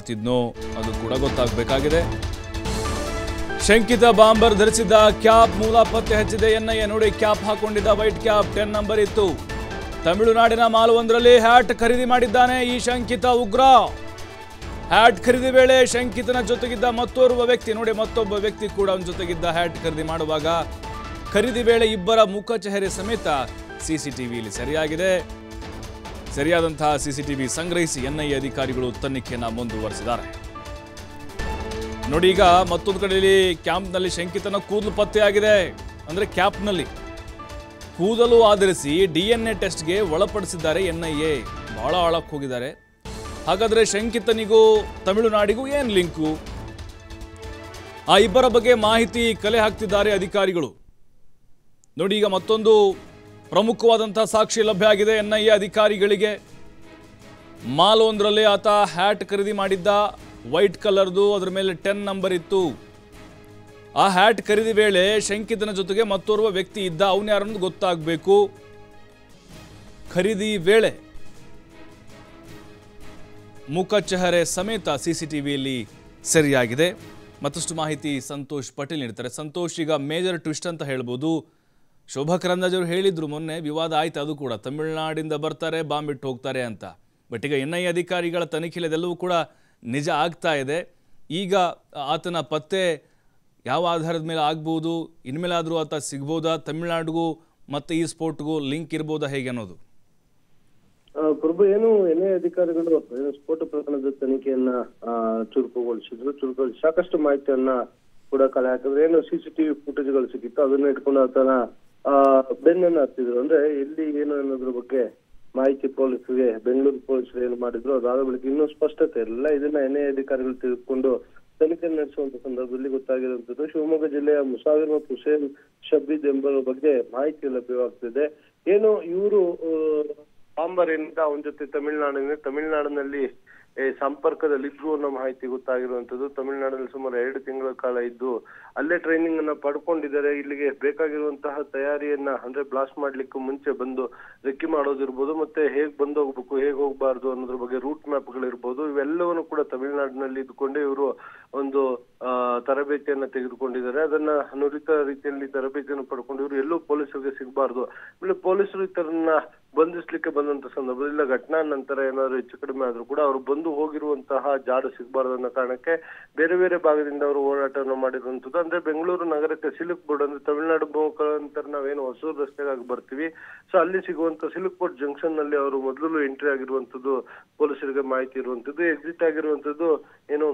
ತಿದ್ನೋ ಅದು ಕೂಡ ಗೊತ್ತಾಗಬೇಕಾಗಿದೆ ಶಂಕಿತ ಬಾಂಬರ್ ಧರಿಸಿದ್ದ ಕ್ಯಾಪ್ ಮೂಲ ಪತ್ತೆ ಹಚ್ಚಿದೆ ಎನ್ಐಎ ನೋಡಿ ಕ್ಯಾಪ್ ಹಾಕೊಂಡಿದ್ದ ವೈಟ್ ಕ್ಯಾಪ್ ಟೆನ್ ನಂಬರ್ ಇತ್ತು ತಮಿಳುನಾಡಿನ ಮಾಲವೊಂದರಲ್ಲಿ ಹ್ಯಾಟ್ ಖರೀದಿ ಮಾಡಿದ್ದಾನೆ ಈ ಶಂಕಿತ ಉಗ್ರ ಹ್ಯಾಟ್ ಖರೀದಿ ವೇಳೆ ಶಂಕಿತನ ಜೊತೆಗಿದ್ದ ಮತ್ತೋರ್ವ ವ್ಯಕ್ತಿ ನೋಡಿ ಮತ್ತೊಬ್ಬ ವ್ಯಕ್ತಿ ಕೂಡ ಅವನ ಜೊತೆಗಿದ್ದ ಹ್ಯಾಟ್ ಖರೀದಿ ಮಾಡುವಾಗ ಖರೀದಿ ವೇಳೆ ಇಬ್ಬರ ಮುಖ ಚೆಹರೆ ಸಮೇತ ಸಿಸಿಟಿವಿಯಲ್ಲಿ ಸರಿಯಾಗಿದೆ ಸರಿಯಾದಂತಹ ಸಿಸಿಟಿವಿ ಸಂಗ್ರಹಿಸಿ ಎನ್ಐಎ ಅಧಿಕಾರಿಗಳು ತನಿಖೆಯನ್ನು ಮುಂದುವರೆಸಿದ್ದಾರೆ ನೋಡಿ ಈಗ ಮತ್ತೊಂದು ಕಡೆಯಲ್ಲಿ ಕ್ಯಾಂಪ್ನಲ್ಲಿ ಶಂಕಿತನ ಕೂದಲು ಪತ್ತೆಯಾಗಿದೆ ಅಂದ್ರೆ ಕ್ಯಾಪ್ನಲ್ಲಿ ಕೂದಲು ಆಧರಿಸಿ ಡಿ ಎನ್ ಎ ಟೆಸ್ಟ್ಗೆ ಒಳಪಡಿಸಿದ್ದಾರೆ ಎನ್ಐಎ ಬಹಳ ಆಳಕ್ಕೆ ಹೋಗಿದ್ದಾರೆ ಹಾಗಾದ್ರೆ ಶಂಕಿತನಿಗೂ ತಮಿಳುನಾಡಿಗೂ ಏನು ಲಿಂಕು ಆ ಇಬ್ಬರ ಬಗ್ಗೆ ಮಾಹಿತಿ ಕಲೆ ಹಾಕ್ತಿದ್ದಾರೆ ಅಧಿಕಾರಿಗಳು ನೋಡಿ ಈಗ ಮತ್ತೊಂದು ಪ್ರಮುಖವಾದಂತಹ ಸಾಕ್ಷಿ ಲಭ್ಯ ಆಗಿದೆ ಎನ್ಐಎ ಅಧಿಕಾರಿಗಳಿಗೆ ಮಾಲ್ ಒಂದರಲ್ಲಿ ಆತ ಹ್ಯಾಟ್ ಖರೀದಿ ಮಾಡಿದ್ದ ವೈಟ್ ಕಲರ್ದು ಅದರ ಮೇಲೆ ಟೆನ್ ನಂಬರ್ ಇತ್ತು ಆ ಹ್ಯಾಟ್ ಖರೀದಿ ವೇಳೆ ಶಂಕಿತನ ಜೊತೆಗೆ ಮತ್ತೋರ್ವ ವ್ಯಕ್ತಿ ಇದ್ದ ಅವನು ಯಾರನ್ನೋದು ಗೊತ್ತಾಗಬೇಕು ಖರೀದಿ ವೇಳೆ ಮುಖ ಚೆಹರೆ ಸಮೇತ ಸಿಸಿಟಿವಿಯಲ್ಲಿ ಸರಿಯಾಗಿದೆ ಮತ್ತಷ್ಟು ಮಾಹಿತಿ ಸಂತೋಷ್ ಪಟೇಲ್ ನೀಡ್ತಾರೆ ಸಂತೋಷ್ ಈಗ ಮೇಜರ್ ಟ್ವಿಸ್ಟ್ ಅಂತ ಹೇಳ್ಬೋದು ಶೋಭಾ ಕರಂದಾಜ್ ಅವರು ಹೇಳಿದ್ರು ಮೊನ್ನೆ ವಿವಾದ ಆಯ್ತು ಅದು ಕೂಡ ತಮಿಳುನಾಡಿಂದ ಬರ್ತಾರೆ ಬಾಂಬ್ ಇಟ್ಟು ಹೋಗ್ತಾರೆ ಅಂತ ಬಟ್ ಈಗ ಎನ್ ಐ ಅಧಿಕಾರಿಗಳ ತನಿಖೆಯಲ್ಲಿ ಅದೆಲ್ಲವೂ ಕೂಡ ನಿಜ ಆಗ್ತಾ ಇದೆ ಈಗ ಆತನ ಪತ್ತೆ ಯಾವ ಆಧಾರದ ಮೇಲೆ ಆಗ್ಬೋದು ಇನ್ಮೇಲಾದರೂ ಆತ ಸಿಗ್ಬೋದಾ ತಮಿಳುನಾಡಿಗೂ ಮತ್ತು ಈ ಸ್ಪೋರ್ಟ್ಗೂ ಲಿಂಕ್ ಇರ್ಬೋದಾ ಹೇಗೆ ಅನ್ನೋದು ಆ, ಪ್ರಭು ಏನು ಎನ್ಐ ಅಧಿಕಾರಿಗಳು ಏನು ಸ್ಫೋಟ ಪ್ರಕರಣದ ತನಿಖೆಯನ್ನ ಆ, ಚುರುಕುಗೊಳಿಸಿದ್ರು ಚುರುಕುಗೊಳಿಸಿ ಸಾಕಷ್ಟು ಮಾಹಿತಿಯನ್ನ ಕೂಡ ಕಲೆ ಹಾಕಿದ್ರು ಏನು ಸಿಸಿಟಿವಿ ಫುಟೇಜ್ಗಳು ಸಿಕ್ಕಿತ್ತು ಅದನ್ನ ಇಟ್ಕೊಂಡು ಆತನ ಆ ಬೆನ್ನನ್ನ ಹತ್ತಿದ್ರು ಅಂದ್ರೆ ಎಲ್ಲಿ ಏನು ಅನ್ನೋದ್ರ ಬಗ್ಗೆ ಮಾಹಿತಿ ಪೊಲೀಸರಿಗೆ ಬೆಂಗಳೂರು ಪೊಲೀಸರು ಏನು ಮಾಡಿದ್ರು ಅದಾದ ಬಳಿಕ ಇನ್ನೂ ಸ್ಪಷ್ಟತೆ ಇರಲಿಲ್ಲ ಇದನ್ನ ಎನ್ಐ ಅಧಿಕಾರಿಗಳು ತೆಗೆದುಕೊಂಡು ತನಿಖೆ ನಡೆಸುವಂತ ಸಂದರ್ಭದಲ್ಲಿ ಗೊತ್ತಾಗಿರುವಂತದ್ದು ಶಿವಮೊಗ್ಗ ಜಿಲ್ಲೆಯ ಮುಸಾವಿರ್ ಮತ್ತು ಹುಸೇನ್ ಶಬೀದ್ ಎಂಬರ ಬಗ್ಗೆ ಮಾಹಿತಿ ಲಭ್ಯವಾಗ್ತಿದೆ ಏನು ಇವರು ಬಾಂಬರ್ ಏನಿದ್ದ ಅವನ ಜೊತೆ ತಮಿಳುನಾಡಿನ ತಮಿಳುನಾಡಿನಲ್ಲಿ ಏ, ಸಂಪರ್ಕದಲ್ಲಿ ಇದ್ರು ಅನ್ನೋ ಮಾಹಿತಿ ಗೊತ್ತಾಗಿರುವಂತದ್ದು ತಮಿಳುನಾಡಿನಲ್ಲಿ ಸುಮಾರು ಎರಡು ತಿಂಗಳ ಕಾಲ ಇದ್ದು ಅಲ್ಲೇ ಟ್ರೈನಿಂಗ್ ಅನ್ನ ಪಡ್ಕೊಂಡಿದ್ದಾರೆ ಇಲ್ಲಿಗೆ ಬೇಕಾಗಿರುವಂತಹ ತಯಾರಿಯನ್ನ ಅಂದ್ರೆ ಬ್ಲಾಸ್ಟ್ ಮಾಡ್ಲಿಕ್ಕೂ ಮುಂಚೆ ಬಂದು ರೆಕ್ಕಿ ಮಾಡೋದಿರ್ಬೋದು ಮತ್ತೆ ಹೇಗ್ ಬಂದು ಹೋಗ್ಬೇಕು ಹೇಗ್ ಹೋಗ್ಬಾರ್ದು ಅನ್ನೋದ್ರ ಬಗ್ಗೆ ರೂಟ್ ಮ್ಯಾಪ್ ಗಳಿರ್ಬೋದು ಇವೆಲ್ಲವನ್ನು ಕೂಡ ತಮಿಳುನಾಡಿನಲ್ಲಿ ಇದ್ದುಕೊಂಡೇ ಇವರು ಒಂದು ಆ, ತರಬೇತಿಯನ್ನ ತೆಗೆದುಕೊಂಡಿದ್ದಾರೆ ಅದನ್ನ ನುರಿತ ರೀತಿಯಲ್ಲಿ ತರಬೇತಿಯನ್ನು ಪಡ್ಕೊಂಡು ಇವರು ಎಲ್ಲೂ ಪೊಲೀಸರಿಗೆ ಸಿಗಬಾರ್ದು ಆಮೇಲೆ ಪೊಲೀಸರು ಇತರನ್ನ ಬಂಧಿಸ್ಲಿಕ್ಕೆ ಬಂದಂತ ಸಂದರ್ಭದಲ್ಲಿ ಇಲ್ಲ ಘಟನಾ ನಂತರ ಏನಾದ್ರು ಹೆಚ್ಚು ಕಡಿಮೆ ಆದ್ರೂ ಕೂಡ ಅವರು ಬಂದು ಹೋಗಿರುವಂತಹ ಜಾಡು ಸಿಗಬಾರ್ದು ಅನ್ನೋ ಕಾರಣಕ್ಕೆ ಬೇರೆ ಬೇರೆ ಭಾಗದಿಂದ ಅವರು ಹೋರಾಟವನ್ನು ಮಾಡಿರುವಂತದ್ದು ಅಂದ್ರೆ ಬೆಂಗಳೂರು ನಗರಕ್ಕೆ ಸಿಲುಕ್ ಬೋರ್ಡ್ ಅಂದ್ರೆ ತಮಿಳುನಾಡು ಮುಖಾಂತರ ನಾವೇನು ಹೊಸೂರು ರಸ್ತೆಗಾಗಿ ಬರ್ತೀವಿ ಸೊ ಅಲ್ಲಿ ಸಿಗುವಂತ ಸಿಲುಕ್ ಬೋರ್ಡ್ ಜಂಕ್ಷನ್ ನಲ್ಲಿ ಅವರು ಮೊದಲು ಎಂಟ್ರಿ ಆಗಿರುವಂತದ್ದು ಪೊಲೀಸರಿಗೆ ಮಾಹಿತಿ ಇರುವಂತದ್ದು ಎಕ್ಸಿಟ್ ಆಗಿರುವಂತದ್ದು ಏನು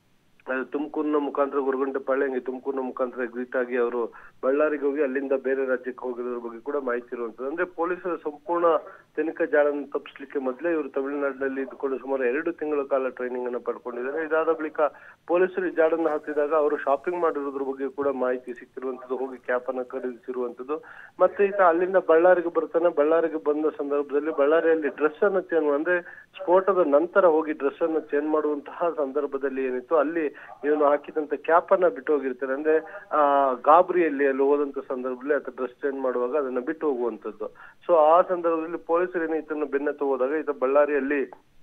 ಅದು ತುಮಕೂರಿನ ಮುಖಾಂತರ ಗುರುಗುಂಟೆ ಪಾಳ್ಯಂಗಿ ತುಮಕೂರಿನ ಮುಖಾಂತರ ಎಕ್ಸಿಟ್ ಆಗಿ ಅವರು ಬಳ್ಳಾರಿಗೆ ಹೋಗಿ ಅಲ್ಲಿಂದ ಬೇರೆ ರಾಜ್ಯಕ್ಕೆ ಹೋಗಿರೋದ್ರ ಬಗ್ಗೆ ಕೂಡ ಮಾಹಿತಿ ಇರುವಂತದ್ದು ಅಂದ್ರೆ ಪೊಲೀಸರ ಸಂಪೂರ್ಣ ತನಿಖಾ ಜಾಡನ್ನು ತಪ್ಪಿಸ್ಲಿಕ್ಕೆ ಮೊದಲೇ ಇವರು ತಮಿಳುನಾಡಿನಲ್ಲಿ ಇದ್ಕೊಂಡು ಸುಮಾರು ಎರಡು ತಿಂಗಳ ಕಾಲ ಟ್ರೈನಿಂಗ್ ಅನ್ನು ಪಡ್ಕೊಂಡಿದ್ದಾರೆ ಇದಾದ ಬಳಿಕ ಪೊಲೀಸರು ಈ ಜಾಡನ್ನು ಹಾಕಿದಾಗ ಅವರು ಶಾಪಿಂಗ್ ಮಾಡಿರೋದ್ರ ಬಗ್ಗೆ ಕೂಡ ಮಾಹಿತಿ ಸಿಕ್ಕಿರುವಂತದ್ದು ಹೋಗಿ ಕ್ಯಾಪ್ ಅನ್ನ ಖರೀದಿಸಿರುವಂತದ್ದು ಮತ್ತೆ ಈತ ಅಲ್ಲಿಂದ ಬಳ್ಳಾರಿಗೆ ಬರ್ತಾನೆ ಬಳ್ಳಾರಿಗೆ ಬಂದ ಸಂದರ್ಭದಲ್ಲಿ ಬಳ್ಳಾರಿಯಲ್ಲಿ ಡ್ರೆಸ್ ಅನ್ನು ಚೇಂಜ್ ಅಂದ್ರೆ ಸ್ಫೋಟದ ನಂತರ ಹೋಗಿ ಡ್ರೆಸ್ ಅನ್ನು ಚೇಂಜ್ ಮಾಡುವಂತಹ ಸಂದರ್ಭದಲ್ಲಿ ಏನಿತ್ತು ಅಲ್ಲಿ ಇವನು ಹಾಕಿದಂತ ಕ್ಯಾಪ್ ಅನ್ನ ಬಿಟ್ಟು ಹೋಗಿರ್ತಾನೆ ಅಂದ್ರೆ ಆ ಗಾಬರಿಯಲ್ಲಿ ಅಲ್ಲಿ ಹೋದಂತ ಸಂದರ್ಭದಲ್ಲಿ ಆತ ಡ್ರೆಸ್ ಚೇಂಜ್ ಮಾಡುವಾಗ ಅದನ್ನ ಬಿಟ್ಟು ಹೋಗುವಂತದ್ದು ಸೊ ಆ ಸಂದರ್ಭದಲ್ಲಿ ಪೊಲೀಸರು ಏನು ಈತನ ಬೆನ್ನತ್ತು ಹೋದಾಗ ಈತ ಬಳ್ಳಾರಿಯಲ್ಲಿ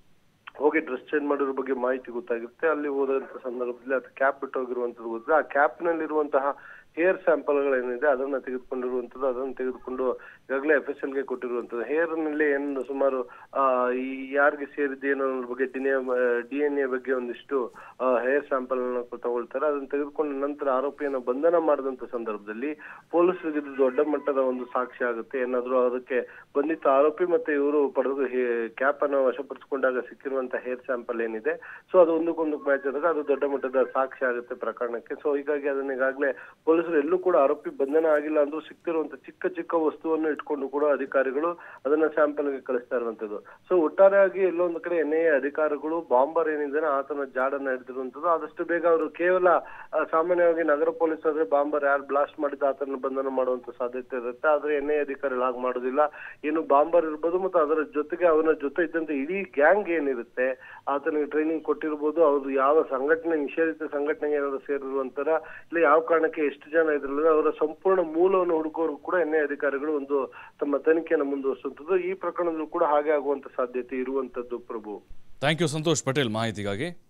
ಹೋಗಿ ಡ್ರೆಸ್ ಚೇಂಜ್ ಮಾಡಿರೋ ಬಗ್ಗೆ ಮಾಹಿತಿ ಗೊತ್ತಾಗಿರುತ್ತೆ ಅಲ್ಲಿ ಹೋದಂತ ಸಂದರ್ಭದಲ್ಲಿ ಅದು ಕ್ಯಾಪ್ ಬಿಟ್ಟು ಹೋಗಿರುವಂತದ್ದು ಗೊತ್ತಿದೆ ಆ ಕ್ಯಾಪ್ ನಲ್ಲಿರುವಂತಹ ಹೇರ್ ಸ್ಯಾಂಪಲ್ಗಳೇನಿದೆ ಅದನ್ನ ತೆಗೆದುಕೊಂಡಿರುವಂತದ್ದು ಅದನ್ನ ತೆಗೆದುಕೊಂಡು ಈಗಾಗಲೇ ಎಫ್ ಎಸ್ ಎಲ್ ಗೆ ಕೊಟ್ಟಿರುವಂತದ್ದು ಹೇರ್ ನಲ್ಲಿ ಏನು ಸುಮಾರು ಆ ಈ ಯಾರಿಗೆ ಸೇರಿದೆ ಏನೋ ಅನ್ನೋದ್ರ ಬಗ್ಗೆ ಡಿ ಎನ್ ಎ ಬಗ್ಗೆ ಒಂದಿಷ್ಟು ಹೇರ್ ಸ್ಯಾಂಪಲ್ ತಗೊಳ್ತಾರೆ ಅದನ್ನ ತೆಗೆದುಕೊಂಡ ನಂತರ ಆರೋಪಿಯನ್ನ ಬಂಧನ ಮಾಡಿದಂತ ಸಂದರ್ಭದಲ್ಲಿ ಪೊಲೀಸರಿಗೆ ಇದು ದೊಡ್ಡ ಮಟ್ಟದ ಒಂದು ಸಾಕ್ಷಿ ಆಗುತ್ತೆ ಏನಾದ್ರೂ ಅದಕ್ಕೆ ಬಂಧಿತ ಆರೋಪಿ ಮತ್ತೆ ಇವರು ಪಡೆದು ಕ್ಯಾಪ್ ಅನ್ನು ವಶಪಡಿಸಿಕೊಂಡಾಗ ಸಿಕ್ಕಿರುವಂತ ಹೇರ್ ಸ್ಯಾಂಪಲ್ ಏನಿದೆ ಸೊ ಅದು ಒಂದಕ್ಕೊಂದು ಮ್ಯಾಚ್ ಆದಾಗ ಅದು ದೊಡ್ಡ ಮಟ್ಟದ ಸಾಕ್ಷಿ ಆಗುತ್ತೆ ಪ್ರಕರಣಕ್ಕೆ ಸೊ ಹೀಗಾಗಿ ಅದನ್ನ ಈಗಾಗಲೇ ಪೊಲೀಸರು ಎಲ್ಲೂ ಕೂಡ ಆರೋಪಿ ಬಂಧನ ಆಗಿಲ್ಲ ಅಂದ್ರೂ ಸಿಕ್ತಿರುವಂತ ಚಿಕ್ಕ ಚಿಕ್ಕ ವಸ್ತುವನ್ನು ಇಟ್ಕೊಂಡು ಕೂಡ ಅಧಿಕಾರಿಗಳು ಅದನ್ನ ಸ್ಯಾಂಪಲ್ ಗೆ ಕಳಿಸ್ತಾ ಇರುವಂತದ್ದು ಸೊ ಒಟ್ಟಾರೆಯಾಗಿ ಎಲ್ಲೊಂದು ಕಡೆ ಎನ್ ಐ ಎ ಅಧಿಕಾರಿಗಳು ಬಾಂಬರ್ ಏನಿದ್ದಾನೆ ಆತನ ಜಾಡನ್ನ ಹಿಡಿದಿರುವಂತದ್ದು ಆದಷ್ಟು ಬೇಗ ಅವರು ಕೇವಲ ಆ, ಸಾಮಾನ್ಯವಾಗಿ ನಗರ ಪೊಲೀಸ್ ಆದ್ರೆ ಬಾಂಬರ್ ಯಾರು ಬ್ಲಾಸ್ಟ್ ಮಾಡಿದ ಆತನ ಬಂಧನ ಮಾಡುವಂತ ಸಾಧ್ಯತೆ ಇರುತ್ತೆ ಆದ್ರೆ ಎನ್ ಐ ಅಧಿಕಾರಿಗಳು ಹಾಗೆ ಮಾಡೋದಿಲ್ಲ ಏನು ಬಾಂಬರ್ ಇರ್ಬೋದು ಮತ್ತು ಅದರ ಜೊತೆಗೆ ಅವನ ಜೊತೆ ಇದ್ದಂತ ಇಡೀ ಗ್ಯಾಂಗ್ ಏನಿರುತ್ತೆ ಆತನಿಗೆ ಟ್ರೈನಿಂಗ್ ಕೊಟ್ಟಿರ್ಬೋದು ಅವ್ರು ಯಾವ ಸಂಘಟನೆ ನಿಷೇಧಿತ ಸಂಘಟನೆಗೆ ಏನಾದ್ರು ಸೇರಿರುವಂತರ ಇಲ್ಲ ಯಾವ ಕಾರಣಕ್ಕೆ ಎಷ್ಟು ಜನ ಇದ್ರಲ್ಲ ಅವರ ಸಂಪೂರ್ಣ ಮೂಲವನ್ನು ಹುಡುಕೋರು ಕೂಡ ಎನ್ಐ ಅಧಿಕಾರಿಗಳು ಒಂದು ತಮ್ಮ ತನಿಖೆಯನ್ನು ಮುಂದುವರಿಸುವಂತದ್ದು ಈ ಪ್ರಕರಣದಲ್ಲೂ ಕೂಡ ಹಾಗೆ ಆಗುವಂತ ಸಾಧ್ಯತೆ ಇರುವಂತದ್ದು ಪ್ರಭು ಥ್ಯಾಂಕ್ ಯು ಸಂತೋಷ್ ಪಟೇಲ್ ಮಾಹಿತಿಗಾಗಿ